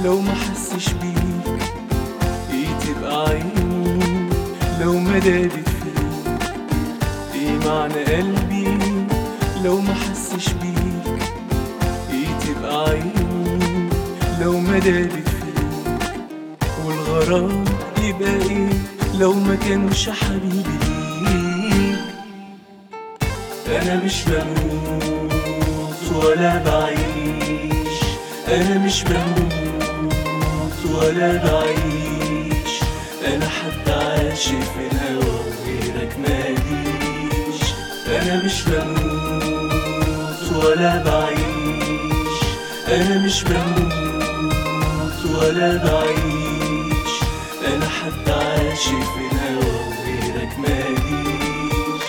لو ما حسش بيك ايه تبقى عيني لو ما دابت فيك ايه معنى قلبي لو ما حسش بيك ايه تبقى عيني لو ما دابت فيك والغرام يبقى ايه لو ما كانش حبيبي ليك انا مش بموت ولا بعيش انا مش بموت ولا بعيش انا حتى عاشق في الهوى غيرك ماليش انا مش بموت ولا بعيش انا مش بموت ولا بعيش انا حتى عاشق في الهوى غيرك ماليش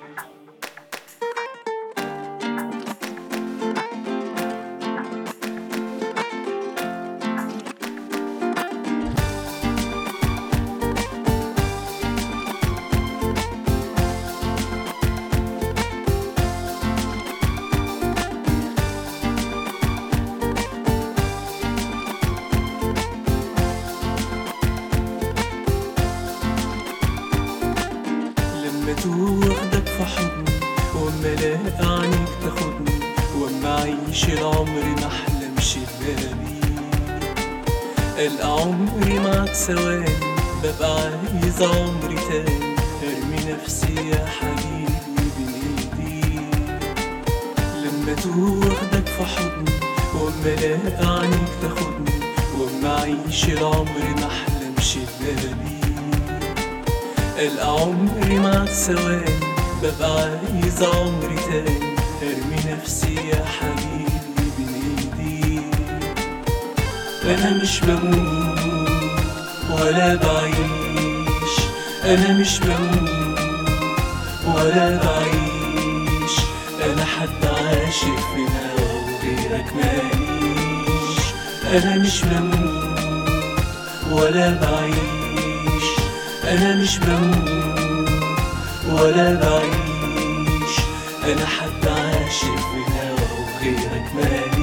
لما توحدك في حضني واما الاقي عينيك تاخدني واما اعيش العمر ما احلمش الا بيك القى عمري معاك ثواني ببقى عايز عمري تاني ارمي نفسي يا حبيبي بين ايديك لما توحدك في حضني واما الاقي عينيك تاخدني واما اعيش العمر ما احلمش الا بيك القى عمري معاك ثواني ببقى عايز عمري تاني ارمي نفسي يا حبيبي بين ايديك انا مش بموت ولا بعيش انا مش بموت ولا بعيش انا حتى عاشق في الهوى وغيرك ماليش انا مش بموت ولا بعيش انا مش بموت ولا بعيش انا حتى عاشق في الهوى وغيرك ماليش